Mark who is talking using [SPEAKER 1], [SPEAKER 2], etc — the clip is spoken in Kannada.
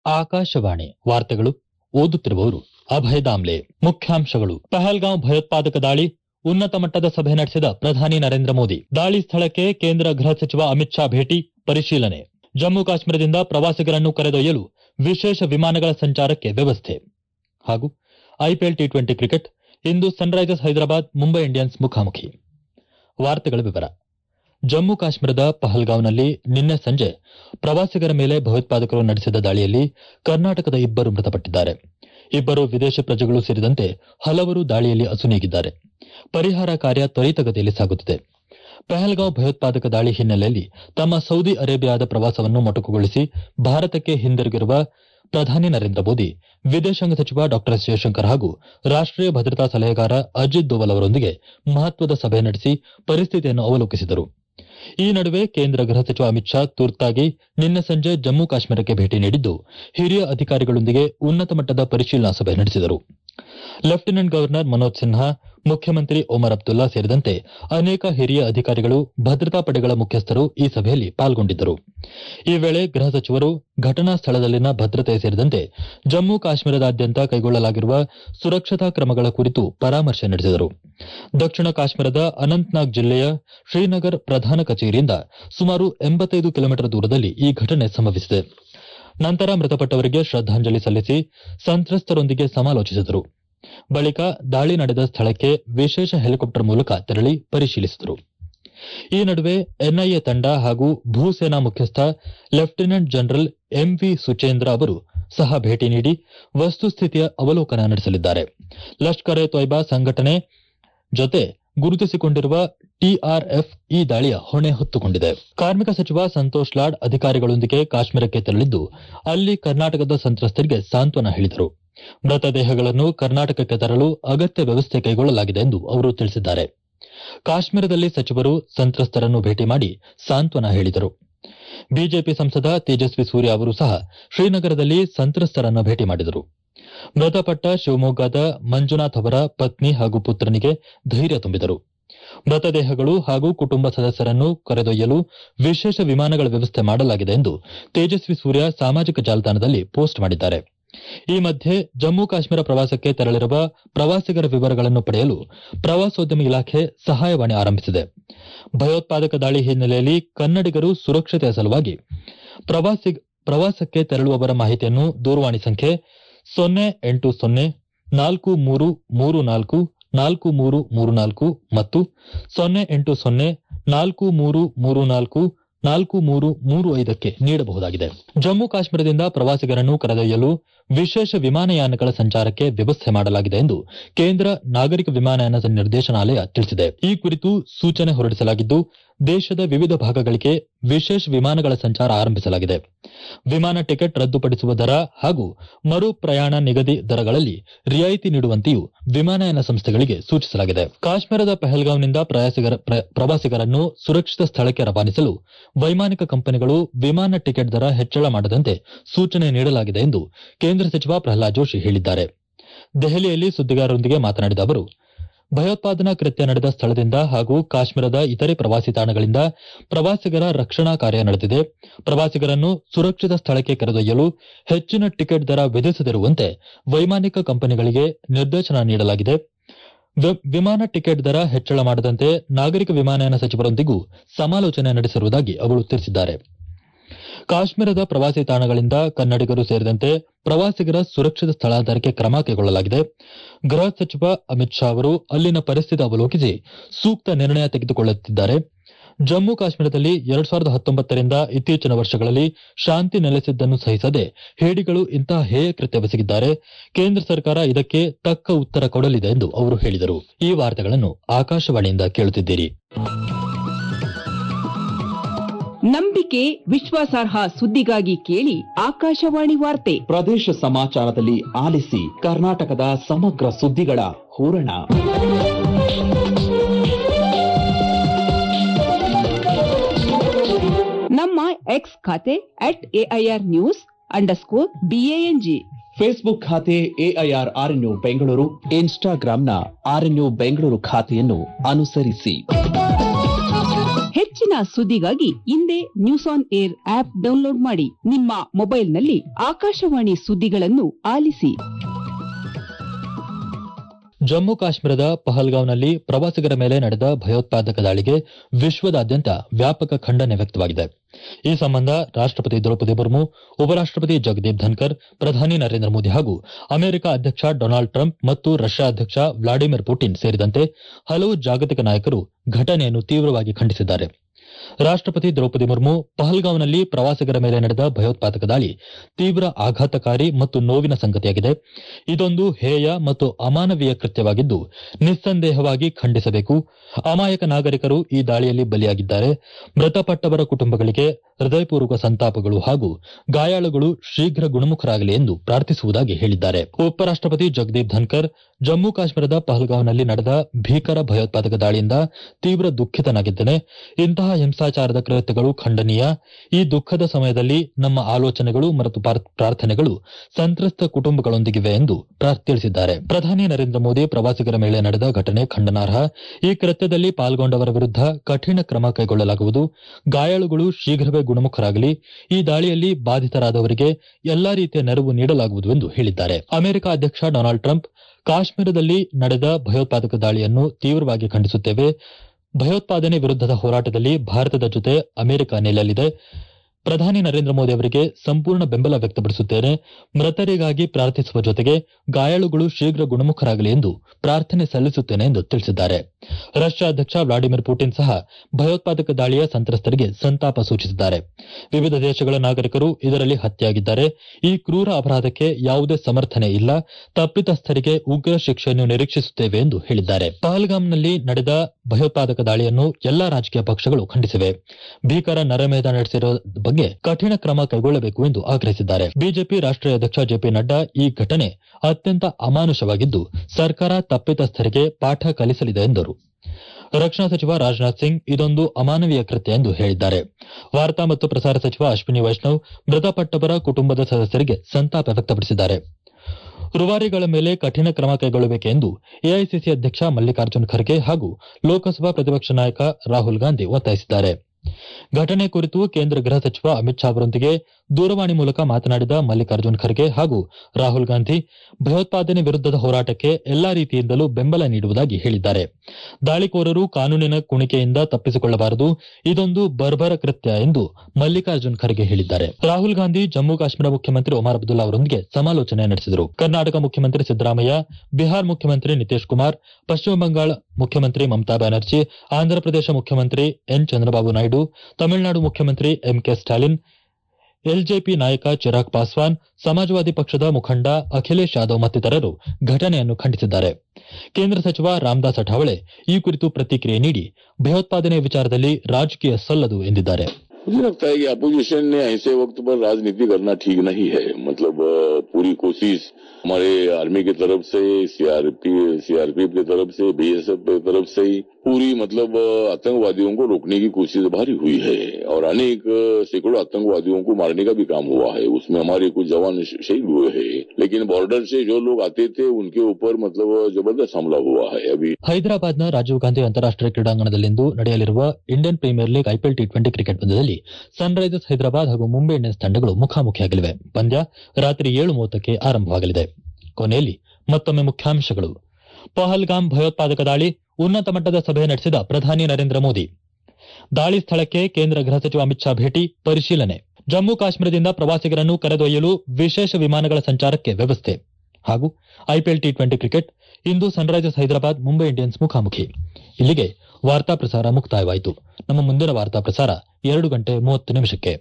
[SPEAKER 1] ಆಕಾಶವಾಣಿ ವಾರ್ತೆಗಳು ಓದುತ್ತಿರುವವರು ಅಭಯ ದಾಮ್ಲೆ ಮುಖ್ಯಾಂಶಗಳು ಪಹಲ್ಗಾಂವ್ ಭಯೋತ್ಪಾದಕ ದಾಳಿ ಉನ್ನತ ಮಟ್ಟದ ಸಭೆ ನಡೆಸಿದ ಪ್ರಧಾನಿ ನರೇಂದ್ರ ಮೋದಿ ದಾಳಿ ಸ್ಥಳಕ್ಕೆ ಕೇಂದ್ರ ಗೃಹ ಸಚಿವ ಅಮಿತ್ ಶಾ ಭೇಟಿ ಪರಿಶೀಲನೆ ಜಮ್ಮು ಕಾಶ್ಮೀರದಿಂದ ಪ್ರವಾಸಿಗರನ್ನು ಕರೆದೊಯ್ಯಲು ವಿಶೇಷ ವಿಮಾನಗಳ ಸಂಚಾರಕ್ಕೆ ವ್ಯವಸ್ಥೆ ಹಾಗೂ ಐಪಿಎಲ್ ಟಿ ಟ್ವೆಂಟಿ ಕ್ರಿಕೆಟ್ ಇಂದು ಸನ್ರೈಸರ್ಸ್ ಹೈದರಾಬಾದ್ ಮುಂಬೈ ಇಂಡಿಯನ್ಸ್ ಮುಖಾಮುಖಿ ವಾರ್ತೆಗಳ ವಿವರ ಜಮ್ಮು ಕಾಶ್ಮೀರದ ಪಹಲ್ಗಾಂವ್ನಲ್ಲಿ ನಿನ್ನೆ ಸಂಜೆ ಪ್ರವಾಸಿಗರ ಮೇಲೆ ಭಯೋತ್ಪಾದಕರು ನಡೆಸಿದ ದಾಳಿಯಲ್ಲಿ ಕರ್ನಾಟಕದ ಇಬ್ಬರು ಮೃತಪಟ್ಟಿದ್ದಾರೆ ಇಬ್ಬರು ವಿದೇಶಿ ಪ್ರಜೆಗಳು ಸೇರಿದಂತೆ ಹಲವರು ದಾಳಿಯಲ್ಲಿ ಅಸುನೀಗಿದ್ದಾರೆ ಪರಿಹಾರ ಕಾರ್ಯ ತ್ವರಿತಗತಿಯಲ್ಲಿ ಸಾಗುತ್ತಿದೆ ಪಹಲ್ಗಾಂವ್ ಭಯೋತ್ಪಾದಕ ದಾಳಿ ಹಿನ್ನೆಲೆಯಲ್ಲಿ ತಮ್ಮ ಸೌದಿ ಅರೇಬಿಯಾದ ಪ್ರವಾಸವನ್ನು ಮೊಟಕುಗೊಳಿಸಿ ಭಾರತಕ್ಕೆ ಹಿಂದಿರುಗಿರುವ ಪ್ರಧಾನಿ ನರೇಂದ್ರ ಮೋದಿ ವಿದೇಶಾಂಗ ಸಚಿವ ಡಾ ಎಸ್ ಜಯಶಂಕರ್ ಹಾಗೂ ರಾಷ್ಟೀಯ ಭದ್ರತಾ ಸಲಹೆಗಾರ ಅಜಿತ್ ದೋವಲ್ ಅವರೊಂದಿಗೆ ಮಹತ್ವದ ಸಭೆ ನಡೆಸಿ ಪರಿಸ್ಥಿತಿಯನ್ನು ಅವಲೋಕಿಸಿದರು ಈ ನಡುವೆ ಕೇಂದ್ರ ಗೃಹ ಸಚಿವ ಅಮಿತ್ ಶಾ ತುರ್ತಾಗಿ ನಿನ್ನೆ ಸಂಜೆ ಜಮ್ಮು ಕಾಶ್ಮೀರಕ್ಕೆ ಭೇಟಿ ನೀಡಿದ್ದು ಹಿರಿಯ ಅಧಿಕಾರಿಗಳೊಂದಿಗೆ ಉನ್ನತ ಮಟ್ಟದ ಪರಿಶೀಲನಾ ಸಭೆ ನಡೆಸಿದರು ಲೆಫ್ಟಿನೆಂಟ್ ಗವರ್ನರ್ ಮನೋಜ್ ಸಿನ್ಹಾ ಮುಖ್ಯಮಂತ್ರಿ ಒಮರ್ ಅಬ್ದುಲ್ಲಾ ಸೇರಿದಂತೆ ಅನೇಕ ಹಿರಿಯ ಅಧಿಕಾರಿಗಳು ಭದ್ರತಾ ಪಡೆಗಳ ಮುಖ್ಯಸ್ಥರು ಈ ಸಭೆಯಲ್ಲಿ ಪಾಲ್ಗೊಂಡಿದ್ದರು ಈ ವೇಳೆ ಗೃಹ ಸಚಿವರು ಘಟನಾ ಸ್ಥಳದಲ್ಲಿನ ಭದ್ರತೆ ಸೇರಿದಂತೆ ಜಮ್ಮು ಕಾಶ್ಮೀರದಾದ್ಯಂತ ಕೈಗೊಳ್ಳಲಾಗಿರುವ ಸುರಕ್ಷತಾ ಕ್ರಮಗಳ ಕುರಿತು ಪರಾಮರ್ಶೆ ನಡೆಸಿದರು ದಕ್ಷಿಣ ಕಾಶ್ಮೀರದ ಅನಂತ್ನಾಗ್ ಜಿಲ್ಲೆಯ ಶ್ರೀನಗರ್ ಪ್ರಧಾನ ಕಚೇರಿಯಿಂದ ಸುಮಾರು ಎಂಬತ್ತೈದು ಕಿಲೋಮೀಟರ್ ದೂರದಲ್ಲಿ ಈ ಘಟನೆ ಸಂಭವಿಸಿದೆ ನಂತರ ಮೃತಪಟ್ಟವರಿಗೆ ಶ್ರದ್ದಾಂಜಲಿ ಸಲ್ಲಿಸಿ ಸಂತ್ರಸ್ತರೊಂದಿಗೆ ಸಮಾಲೋಚಿಸಿದರು ಬಳಿಕ ದಾಳಿ ನಡೆದ ಸ್ಥಳಕ್ಕೆ ವಿಶೇಷ ಹೆಲಿಕಾಪ್ಟರ್ ಮೂಲಕ ತೆರಳಿ ಪರಿಶೀಲಿಸಿದರು ಈ ನಡುವೆ ಎನ್ಐಎ ತಂಡ ಹಾಗೂ ಭೂಸೇನಾ ಮುಖ್ಯಸ್ಥ ಲೆಫ್ಟಿನೆಂಟ್ ಜನರಲ್ ಎಂವಿ ಸುಚೇಂದ್ರ ಅವರು ಸಹ ಭೇಟಿ ನೀಡಿ ವಸ್ತುಸ್ಥಿತಿಯ ಅವಲೋಕನ ನಡೆಸಲಿದ್ದಾರೆ ಲಷ್ಕರ್ ಎ ತೊಯ್ಬಾ ಸಂಘಟನೆ ಜೊತೆ ಗುರುತಿಸಿಕೊಂಡಿರುವ ಟಿಆರ್ಎಫ್ ಈ ದಾಳಿಯ ಹೊಣೆ ಹೊತ್ತುಕೊಂಡಿದೆ ಕಾರ್ಮಿಕ ಸಚಿವ ಸಂತೋಷ್ ಲಾಡ್ ಅಧಿಕಾರಿಗಳೊಂದಿಗೆ ಕಾಶ್ಮೀರಕ್ಕೆ ತೆರಳಿದ್ದು ಅಲ್ಲಿ ಕರ್ನಾಟಕದ ಸಂತ್ರಸ್ತರಿಗೆ ಸಾಂತ್ವನ ಹೇಳಿದರು ಮೃತದೇಹಗಳನ್ನು ಕರ್ನಾಟಕಕ್ಕೆ ತರಲು ಅಗತ್ಯ ವ್ಯವಸ್ಥೆ ಕೈಗೊಳ್ಳಲಾಗಿದೆ ಎಂದು ಅವರು ತಿಳಿಸಿದ್ದಾರೆ ಕಾಶ್ಮೀರದಲ್ಲಿ ಸಚಿವರು ಸಂತ್ರಸ್ತರನ್ನು ಭೇಟಿ ಮಾಡಿ ಸಾಂತ್ವನ ಹೇಳಿದರು ಬಿಜೆಪಿ ಸಂಸದ ತೇಜಸ್ವಿ ಸೂರ್ಯ ಅವರು ಸಹ ಶ್ರೀನಗರದಲ್ಲಿ ಸಂತ್ರಸ್ತರನ್ನು ಭೇಟಿ ಮಾಡಿದರು ಮೃತಪಟ್ಟ ಶಿವಮೊಗ್ಗದ ಮಂಜುನಾಥ್ ಅವರ ಪತ್ನಿ ಹಾಗೂ ಪುತ್ರನಿಗೆ ಧೈರ್ಯ ತುಂಬಿದರು ಮೃತದೇಹಗಳು ಹಾಗೂ ಕುಟುಂಬ ಸದಸ್ಯರನ್ನು ಕರೆದೊಯ್ಯಲು ವಿಶೇಷ ವಿಮಾನಗಳ ವ್ಯವಸ್ಥೆ ಮಾಡಲಾಗಿದೆ ಎಂದು ತೇಜಸ್ವಿ ಸೂರ್ಯ ಸಾಮಾಜಿಕ ಜಾಲತಾಣದಲ್ಲಿ ಪೋಸ್ಟ್ ಮಾಡಿದ್ದಾರೆ ಈ ಮಧ್ಯೆ ಜಮ್ಮು ಕಾಶ್ಮೀರ ಪ್ರವಾಸಕ್ಕೆ ತೆರಳಿರುವ ಪ್ರವಾಸಿಗರ ವಿವರಗಳನ್ನು ಪಡೆಯಲು ಪ್ರವಾಸೋದ್ಯಮ ಇಲಾಖೆ ಸಹಾಯವಾಣಿ ಆರಂಭಿಸಿದೆ ಭಯೋತ್ಪಾದಕ ದಾಳಿ ಹಿನ್ನೆಲೆಯಲ್ಲಿ ಕನ್ನಡಿಗರು ಸುರಕ್ಷತೆಯ ಸಲುವಾಗಿ ಪ್ರವಾಸಕ್ಕೆ ತೆರಳುವವರ ಮಾಹಿತಿಯನ್ನು ದೂರವಾಣಿ ಸಂಖ್ಯೆ ಸೊನ್ನೆ ಎಂಟು ಸೊನ್ನೆ ನಾಲ್ಕು ಮೂರು ಮೂರು ನಾಲ್ಕು ನಾಲ್ಕು ಮೂರು ಮೂರು ನಾಲ್ಕು ಮತ್ತು ಸೊನ್ನೆ ಎಂಟು ಸೊನ್ನೆ ನಾಲ್ಕು ಮೂರು ಮೂರು ನಾಲ್ಕು ನಾಲ್ಕು ಮೂರು ಮೂರು ಐದಕ್ಕೆ ನೀಡಬಹುದಾಗಿದೆ ಜಮ್ಮು ಕಾಶ್ಮೀರದಿಂದ ಪ್ರವಾಸಿಗರನ್ನು ಕರೆದೊಯ್ಯಲು ವಿಶೇಷ ವಿಮಾನಯಾನಗಳ ಸಂಚಾರಕ್ಕೆ ವ್ಯವಸ್ಥೆ ಮಾಡಲಾಗಿದೆ ಎಂದು ಕೇಂದ್ರ ನಾಗರಿಕ ವಿಮಾನಯಾನ ನಿರ್ದೇಶನಾಲಯ ತಿಳಿಸಿದೆ ಈ ಕುರಿತು ಸೂಚನೆ ಹೊರಡಿಸಲಾಗಿದ್ದು ದೇಶದ ವಿವಿಧ ಭಾಗಗಳಿಗೆ ವಿಶೇಷ ವಿಮಾನಗಳ ಸಂಚಾರ ಆರಂಭಿಸಲಾಗಿದೆ ವಿಮಾನ ಟಿಕೆಟ್ ರದ್ದುಪಡಿಸುವ ದರ ಹಾಗೂ ಮರು ಪ್ರಯಾಣ ನಿಗದಿ ದರಗಳಲ್ಲಿ ರಿಯಾಯಿತಿ ನೀಡುವಂತೆಯೂ ವಿಮಾನಯಾನ ಸಂಸ್ಥೆಗಳಿಗೆ ಸೂಚಿಸಲಾಗಿದೆ ಕಾಶ್ಮೀರದ ಪಹಲ್ಗಾಂವ್ನಿಂದ ಪ್ರವಾಸಿಗರನ್ನು ಸುರಕ್ಷಿತ ಸ್ಥಳಕ್ಕೆ ರವಾನಿಸಲು ವೈಮಾನಿಕ ಕಂಪನಿಗಳು ವಿಮಾನ ಟಿಕೆಟ್ ದರ ಹೆಚ್ಚಳ ಮಾಡದಂತೆ ಸೂಚನೆ ನೀಡಲಾಗಿದೆ ಎಂದು ಕೇಂದ್ರ ಸಚಿವ ಪ್ರಹ್ಲಾದ್ ಜೋಶಿ ಹೇಳಿದ್ದಾರೆ ದೆಹಲಿಯಲ್ಲಿ ಸುದ್ದಿಗಾರರೊಂದಿಗೆ ಮಾತನಾಡಿದ ಅವರು ಭಯೋತ್ಪಾದನಾ ಕೃತ್ಯ ನಡೆದ ಸ್ಥಳದಿಂದ ಹಾಗೂ ಕಾಶ್ಮೀರದ ಇತರೆ ಪ್ರವಾಸಿ ತಾಣಗಳಿಂದ ಪ್ರವಾಸಿಗರ ರಕ್ಷಣಾ ಕಾರ್ಯ ನಡೆದಿದೆ ಪ್ರವಾಸಿಗರನ್ನು ಸುರಕ್ಷಿತ ಸ್ಥಳಕ್ಕೆ ಕರೆದೊಯ್ಯಲು ಹೆಚ್ಚಿನ ಟಿಕೆಟ್ ದರ ವಿಧಿಸದಿರುವಂತೆ ವೈಮಾನಿಕ ಕಂಪನಿಗಳಿಗೆ ನಿರ್ದೇಶನ ನೀಡಲಾಗಿದೆ ವಿಮಾನ ಟಿಕೆಟ್ ದರ ಹೆಚ್ಚಳ ಮಾಡದಂತೆ ನಾಗರಿಕ ವಿಮಾನಯಾನ ಸಚಿವರೊಂದಿಗೂ ಸಮಾಲೋಚನೆ ನಡೆಸಿರುವುದಾಗಿ ಅವರು ತಿಳಿಸಿದ್ದಾರೆ ಕಾಶ್ಮೀರದ ಪ್ರವಾಸಿ ತಾಣಗಳಿಂದ ಕನ್ನಡಿಗರು ಸೇರಿದಂತೆ ಪ್ರವಾಸಿಗರ ಸುರಕ್ಷಿತ ಸ್ಥಳಾಂತರಕ್ಕೆ ಕ್ರಮ ಕೈಗೊಳ್ಳಲಾಗಿದೆ ಗೃಹ ಸಚಿವ ಅಮಿತ್ ಶಾ ಅವರು ಅಲ್ಲಿನ ಪರಿಸ್ಥಿತಿ ಅವಲೋಕಿಸಿ ಸೂಕ್ತ ನಿರ್ಣಯ ತೆಗೆದುಕೊಳ್ಳುತ್ತಿದ್ದಾರೆ ಜಮ್ಮು ಕಾಶ್ಮೀರದಲ್ಲಿ ಎರಡ್ ಸಾವಿರದ ಹತ್ತೊಂಬತ್ತರಿಂದ ಇತ್ತೀಚಿನ ವರ್ಷಗಳಲ್ಲಿ ಶಾಂತಿ ನೆಲೆಸಿದ್ದನ್ನು ಸಹಿಸದೆ ಹೇಡಿಗಳು ಇಂತಹ ಹೇಯ ಕೃತ್ಯವೆಸಗಿದ್ದಾರೆ ಕೇಂದ್ರ ಸರ್ಕಾರ ಇದಕ್ಕೆ ತಕ್ಕ ಉತ್ತರ ಕೊಡಲಿದೆ ಎಂದು ಅವರು ಹೇಳಿದರು ಈ ವಾರ್ತೆಗಳನ್ನು ಆಕಾಶವಾಣಿಯಿಂದ ಕೇಳುತ್ತಿದ್ದೀರಿ
[SPEAKER 2] ನಂಬಿಕೆ ವಿಶ್ವಾಸಾರ್ಹ ಸುದ್ದಿಗಾಗಿ ಕೇಳಿ ಆಕಾಶವಾಣಿ ವಾರ್ತೆ
[SPEAKER 3] ಪ್ರದೇಶ ಸಮಾಚಾರದಲ್ಲಿ ಆಲಿಸಿ ಕರ್ನಾಟಕದ ಸಮಗ್ರ ಸುದ್ದಿಗಳ ಹೂರಣ
[SPEAKER 2] ನಮ್ಮ ಎಕ್ಸ್ ಖಾತೆ at AIR news underscore BANG
[SPEAKER 3] Facebook ಖಾತೆ ಎಐಆರ್ ಆರ್ಎನ್ಯು ಬೆಂಗಳೂರು ಇನ್ಸ್ಟಾಗ್ರಾಂನ ಆರ್ಎನ್ಯು ಬೆಂಗಳೂರು ಖಾತೆಯನ್ನು ಅನುಸರಿಸಿ
[SPEAKER 2] ಹೆಚ್ಚಿನ ಸುದ್ದಿಗಾಗಿ ಇಂದೇ news on air app download ಮಾಡಿ ನಿಮ್ಮ ಮೊಬೈಲ್ನಲ್ಲಿ ಆಕಾಶವಾಣಿ ಸುದ್ದಿಗಳನ್ನು ಆಲಿಸಿ
[SPEAKER 1] ಜಮ್ಮು ಕಾಶ್ಮೀರದ ಪಹಲ್ಗಾಂವ್ನಲ್ಲಿ ಪ್ರವಾಸಿಗರ ಮೇಲೆ ನಡೆದ ಭಯೋತ್ಪಾದಕ ದಾಳಿಗೆ ವಿಶ್ವದಾದ್ಯಂತ ವ್ಯಾಪಕ ಖಂಡನೆ ವ್ಯಕ್ತವಾಗಿದೆ ಈ ಸಂಬಂಧ ರಾಷ್ಟಪತಿ ದ್ರೌಪದಿ ಮುರ್ಮು ಉಪರಾಷ್ಟಪತಿ ಜಗದೀಪ್ ಧನ್ಕರ್ ಪ್ರಧಾನಿ ನರೇಂದ್ರ ಮೋದಿ ಹಾಗೂ ಅಮೆರಿಕ ಅಧ್ಯಕ್ಷ ಡೊನಾಲ್ಡ್ ಟ್ರಂಪ್ ಮತ್ತು ರಷ್ಯಾ ಅಧ್ಯಕ್ಷ ವ್ಲಾಡಿಮಿರ್ ಪುಟಿನ್ ಸೇರಿದಂತೆ ಹಲವು ಜಾಗತಿಕ ನಾಯಕರು ಘಟನೆಯನ್ನು ತೀವ್ರವಾಗಿ ಖಂಡಿಸಿದ್ದಾರೆ ರಾಷ್ಟಪತಿ ದ್ರೌಪದಿ ಮುರ್ಮು ಪಹಲ್ಗಾಂವ್ನಲ್ಲಿ ಪ್ರವಾಸಿಗರ ಮೇಲೆ ನಡೆದ ಭಯೋತ್ಪಾದಕ ದಾಳಿ ತೀವ್ರ ಆಘಾತಕಾರಿ ಮತ್ತು ನೋವಿನ ಸಂಗತಿಯಾಗಿದೆ ಇದೊಂದು ಹೇಯ ಮತ್ತು ಅಮಾನವೀಯ ಕೃತ್ಯವಾಗಿದ್ದು ನಿಸ್ಸಂದೇಹವಾಗಿ ಖಂಡಿಸಬೇಕು ಅಮಾಯಕ ನಾಗರಿಕರು ಈ ದಾಳಿಯಲ್ಲಿ ಬಲಿಯಾಗಿದ್ದಾರೆ ಮೃತಪಟ್ಟವರ ಕುಟುಂಬಗಳಿಗೆ ಹೃದಯಪೂರ್ವಕ ಸಂತಾಪಗಳು ಹಾಗೂ ಗಾಯಾಳುಗಳು ಶೀಘ್ರ ಗುಣಮುಖರಾಗಲಿ ಎಂದು ಪ್ರಾರ್ಥಿಸುವುದಾಗಿ ಹೇಳಿದ್ದಾರೆ ಉಪರಾಷ್ಟಪತಿ ಜಗದೀಪ್ ಧನ್ಕರ್ ಜಮ್ಮು ಕಾಶ್ಮೀರದ ಪಹಲ್ಗಾಂವ್ನಲ್ಲಿ ನಡೆದ ಭೀಕರ ಭಯೋತ್ಪಾದಕ ದಾಳಿಯಿಂದ ತೀವ್ರ ದುಃಖಿತನಾಗಿದ್ದೇನೆ ಇಂತಹ ಹಿಂಸಾಚಾರದ ಕೃತ್ಯಗಳು ಖಂಡನೀಯ ಈ ದುಃಖದ ಸಮಯದಲ್ಲಿ ನಮ್ಮ ಆಲೋಚನೆಗಳು ಮತ್ತು ಪಾರ್- ಪ್ರಾರ್ಥನೆಗಳು ಸಂತ್ರಸ್ತ ಕುಟುಂಬಗಳೊಂದಿಗಿವೆ ಎಂದು ಪ್ರಾರ್- ತಿಳಿಸಿದ್ದಾರೆ ಪ್ರಧಾನಿ ನರೇಂದ್ರ ಮೋದಿ ಪ್ರವಾಸಿಗರ ಮೇಲೆ ನಡೆದ ಘಟನೆ ಖಂಡನಾರ್ಹ ಈ ಕೃತ್ಯದಲ್ಲಿ ಪಾಲ್ಗೊಂಡವರ ವಿರುದ್ಧ ಕಠಿಣ ಕ್ರಮ ಕೈಗೊಳ್ಳಲಾಗುವುದು ಗಾಯಾಳುಗಳು ಶೀಘ್ರವೇ ಗುಣಮುಖರಾಗಲಿ ಈ ದಾಳಿಯಲ್ಲಿ ಬಾಧಿತರಾದವರಿಗೆ ಎಲ್ಲಾ ರೀತಿಯ ನೆರವು ನೀಡಲಾಗುವುದು ಎಂದು ಹೇಳಿದ್ದಾರೆ ಅಮೆರಿಕ ಅಧ್ಯಕ್ಷ ಡೊನಾಲ್ಡ್ ಟ್ರಂಪ್ ಕಾಶ್ಮೀರದಲ್ಲಿ ನಡೆದ ಭಯೋತ್ಪಾದಕ ದಾಳಿಯನ್ನು ತೀವ್ರವಾಗಿ ಖಂಡಿಸುತ್ತೇವೆ ಭಯೋತ್ಪಾದನೆ ವಿರುದ್ಧದ ಹೋರಾಟದಲ್ಲಿ ಭಾರತದ ಜೊತೆ ಅಮೆರಿಕ ನಿಲ್ಲಲಿದೆ ಪ್ರಧಾನಿ ನರೇಂದ್ರ ಮೋದಿ ಅವರಿಗೆ ಸಂಪೂರ್ಣ ಬೆಂಬಲ ವ್ಯಕ್ತಪಡಿಸುತ್ತೇನೆ ಮೃತರಿಗಾಗಿ ಪ್ರಾರ್ಥಿಸುವ ಜೊತೆಗೆ ಗಾಯಾಳುಗಳು ಶೀಘ್ರ ಗುಣಮುಖರಾಗಲಿ ಎಂದು ಪ್ರಾರ್ಥನೆ ಸಲ್ಲಿಸುತ್ತೇನೆ ಎಂದು ತಿಳಿಸಿದ್ದಾರೆ ರಷ್ಯಾ ಅಧ್ಯಕ್ಷ ವ್ಲಾಡಿಮಿರ್ ಪುಟಿನ್ ಸಹ ಭಯೋತ್ಪಾದಕ ದಾಳಿಯ ಸಂತ್ರಸ್ತರಿಗೆ ಸಂತಾಪ ಸೂಚಿಸಿದ್ದಾರೆ ವಿವಿಧ ದೇಶಗಳ ನಾಗರಿಕರು ಇದರಲ್ಲಿ ಹತ್ಯೆಯಾಗಿದ್ದಾರೆ ಈ ಕ್ರೂರ ಅಪರಾಧಕ್ಕೆ ಯಾವುದೇ ಸಮರ್ಥನೆ ಇಲ್ಲ ತಪ್ಪಿತಸ್ಥರಿಗೆ ಉಗ್ರ ಶಿಕ್ಷೆಯನ್ನು ನಿರೀಕ್ಷಿಸುತ್ತೇವೆ ಎಂದು ಹೇಳಿದ್ದಾರೆ ಪಹಲ್ಗಾಮ್ನಲ್ಲಿ ನಡೆದ ಭಯೋತ್ಪಾದಕ ದಾಳಿಯನ್ನು ಎಲ್ಲಾ ರಾಜಕೀಯ ಪಕ್ಷಗಳು ಖಂಡಿಸಿವೆ ಭೀಕರ ನರಮೇಧ ನಡೆಸಿರುವ ಬಗ್ಗೆ ಕಠಿಣ ಕ್ರಮ ಕೈಗೊಳ್ಳಬೇಕು ಎಂದು ಆಗ್ರಹಿಸಿದ್ದಾರೆ ಬಿಜೆಪಿ ರಾಷ್ಟೀಯ ಅಧ್ಯಕ್ಷ ಜೆಪಿ ನಡ್ಡಾ ಈ ಘಟನೆ ಅತ್ಯಂತ ಅಮಾನುಷವಾಗಿದ್ದು ಸರ್ಕಾರ ತಪ್ಪಿತಸ್ಥರಿಗೆ ಪಾಠ ಕಲಿಸಲಿದೆ ಎಂದರು ರಕ್ಷಣಾ ಸಚಿವ ರಾಜನಾಥ್ ಸಿಂಗ್ ಇದೊಂದು ಅಮಾನವೀಯ ಕೃತ್ಯ ಎಂದು ಹೇಳಿದ್ದಾರೆ ವಾರ್ತಾ ಮತ್ತು ಪ್ರಸಾರ ಸಚಿವ ಅಶ್ವಿನಿ ವೈಷ್ಣವ್ ಮೃತಪಟ್ಟವರ ಕುಟುಂಬದ ಸದಸ್ಯರಿಗೆ ಸಂತಾಪ ವ್ಯಕ್ತಪಡಿಸಿದ್ದಾರೆ ರೂವಾರಿಗಳ ಮೇಲೆ ಕಠಿಣ ಕ್ರಮ ಕೈಗೊಳ್ಳಬೇಕೆಂದು ಎಐಸಿಸಿ ಅಧ್ಯಕ್ಷ ಮಲ್ಲಿಕಾರ್ಜುನ್ ಖರ್ಗೆ ಹಾಗೂ ಲೋಕಸಭಾ ಪ್ರತಿಪಕ್ಷ ನಾಯಕ ರಾಹುಲ್ ಗಾಂಧಿ ಒತ್ತಾಯಿಸಿದ್ದಾರೆ ಘಟನೆ ಕುರಿತು ಕೇಂದ್ರ ಗೃಹ ಸಚಿವ ಅಮಿತ್ ಶಾ ಅವರೊಂದಿಗೆ ದೂರವಾಣಿ ಮೂಲಕ ಮಾತನಾಡಿದ ಮಲ್ಲಿಕಾರ್ಜುನ್ ಖರ್ಗೆ ಹಾಗೂ ರಾಹುಲ್ ಗಾಂಧಿ ಭಯೋತ್ಪಾದನೆ ವಿರುದ್ಧದ ಹೋರಾಟಕ್ಕೆ ಎಲ್ಲಾ ರೀತಿಯಿಂದಲೂ ಬೆಂಬಲ ನೀಡುವುದಾಗಿ ಹೇಳಿದ್ದಾರೆ ದಾಳಿಕೋರರು ಕಾನೂನಿನ ಕುಣಿಕೆಯಿಂದ ತಪ್ಪಿಸಿಕೊಳ್ಳಬಾರದು ಇದೊಂದು ಬರ್ಬರ ಕೃತ್ಯ ಎಂದು ಮಲ್ಲಿಕಾರ್ಜುನ್ ಖರ್ಗೆ ಹೇಳಿದ್ದಾರೆ ರಾಹುಲ್ ಗಾಂಧಿ ಜಮ್ಮು ಕಾಶ್ಮೀರ ಮುಖ್ಯಮಂತ್ರಿ ಒಮರ್ ಅಬ್ದುಲ್ಲಾ ಅವರೊಂದಿಗೆ ಸಮಾಲೋಚನೆ ನಡೆಸಿದರು ಕರ್ನಾಟಕ ಮುಖ್ಯಮಂತ್ರಿ ಸಿದ್ದರಾಮಯ್ಯ ಬಿಹಾರ್ ಮುಖ್ಯಮಂತ್ರಿ ನಿತೀಶ್ ಕುಮಾರ್ ಪಶ್ಚಿಮ ಬಂಗಾಳ ಮುಖ್ಯಮಂತ್ರಿ ಮಮತಾ ಬ್ಯಾನರ್ಜಿ ಆಂಧ್ರಪ್ರದೇಶ ಮುಖ್ಯಮಂತ್ರಿ ಎನ್ ಚಂದ್ರಬಾಬು ನಾಯ್ಡು ತಮಿಳುನಾಡು ಮುಖ್ಯಮಂತ್ರಿ ಎಂಕೆ ಸ್ಟಾಲಿನ್ ಎಲ್ಜೆಪಿ ನಾಯಕ ಚಿರಾಗ್ ಪಾಸ್ವಾನ್ ಸಮಾಜವಾದಿ ಪಕ್ಷದ ಮುಖಂಡ ಅಖಿಲೇಶ್ ಯಾದವ್ ಮತ್ತಿತರರು ಘಟನೆಯನ್ನು ಖಂಡಿಸಿದ್ದಾರೆ ಕೇಂದ್ರ ಸಚಿವ ರಾಮದಾಸ್ ಅಠಾವಳೆ ಈ ಕುರಿತು ಪ್ರತಿಕ್ರಿಯೆ ನೀಡಿ ಭಯೋತ್ಪಾದನೆ ವಿಚಾರದಲ್ಲಿ ರಾಜಕೀಯ ಸಲ್ಲದು ಎಂದಿದ್ದಾರೆ
[SPEAKER 4] मुझे लगता है कि अपोजिशन ने ऐसे वक्त पर राजनीति करना ठीक नहीं है मतलब अ, पूरी कोशिश हमारे आर्मी की तरफ से सीआरपी सीआरपीएफ की तरफ से बीएसएफ की तरफ से ही पूरी मतलब अ, आतंकवादियों को रोकने की कोशिश भारी हुई है और अनेक अ, सैकड़ों आतंकवादियों को मारने का भी काम हुआ है उसमें हमारे कुछ जवान श- शहीद हुए हैं लेकिन बॉर्डर से जो लोग आते थे उनके ऊपर मतलब अ, जबरदस्त हमला हुआ है अभी
[SPEAKER 1] ಹೈದರಾಬಾದ್ನ ರಾಜೀವ್ ಗಾಂಧಿ ಅಂತಾರಾಷ್ಟೀಯ ಕ್ರೀಡಾಂಗಣದಲ್ಲಿಂದು ನಡೆಯಲಿರುವ Indian Premier League IPL T twenty cricket ಪಂದ್ಯದಲ್ಲಿ ಸನ್ ರೈಸರ್ಸ್ ಹೈದರಾಬಾದ್ ಹಾಗೂ ಮುಂಬೈ ಇಂಡಿಯನ್ಸ್ ತಂಡಗಳು ಮುಖಾಮುಖಿಯಾಗಲಿವೆ ಪಂದ್ಯ ರಾತ್ರಿ ಏಳು ಮೂವತ್ತಕ್ಕೆ ಆರಂಭವಾಗಲಿದೆ ಕೊನೆಯಲ್ಲಿ ಮತ್ತೊಮ್ಮೆ ಮುಖ್ಯಾಂಶಗಳು ಪಹಲ್ಗಾಮ್ ಭಯೋತ್ಪಾದಕ ದಾಳಿ ಉನ್ನತ ಮಟ್ಟದ ಸಭೆ ನಡೆಸಿದ ಪ್ರಧಾನಿ ನರೇಂದ್ರ ಮೋದಿ ದಾಳಿ ಸ್ಥಳಕ್ಕೆ ಕೇಂದ್ರ ಗೃಹ ಸಚಿವ ಅಮಿತ್ ಶಾ ಭೇಟಿ ಪರಿಶೀಲನೆ ಜಮ್ಮು ಕಾಶ್ಮೀರದಿಂದ ಪ್ರವಾಸಿಗರನ್ನು ಕರೆದೊಯ್ಯಲು ವಿಶೇಷ ವಿಮಾನಗಳ ಸಂಚಾರಕ್ಕೆ ವ್ಯವಸ್ಥೆ ಹಾಗೂ ಐಪಿಎಲ್ ಟಿ ಟ್ವೆಂಟಿ ಕ್ರಿಕೆಟ್ ಇಂದು ಸನ್ರೈಸರ್ಸ್ ಹೈದರಾಬಾದ್ ಮುಂಬೈ ಇಂಡಿಯನ್ಸ್ ಮುಖಾಮುಖಿ ಇಲ್ಲಿಗೆ ವಾರ್ತಾ ಪ್ರಸಾರ ಮುಕ್ತಾಯವಾಯಿತು ನಮ್ಮ ಮುಂದಿನ ವಾರ್ತಾ ಪ್ರಸಾರ ಎರಡು ಗಂಟೆ ಮೂವತ್ತು ನಿಮಿಷಕ್ಕೆ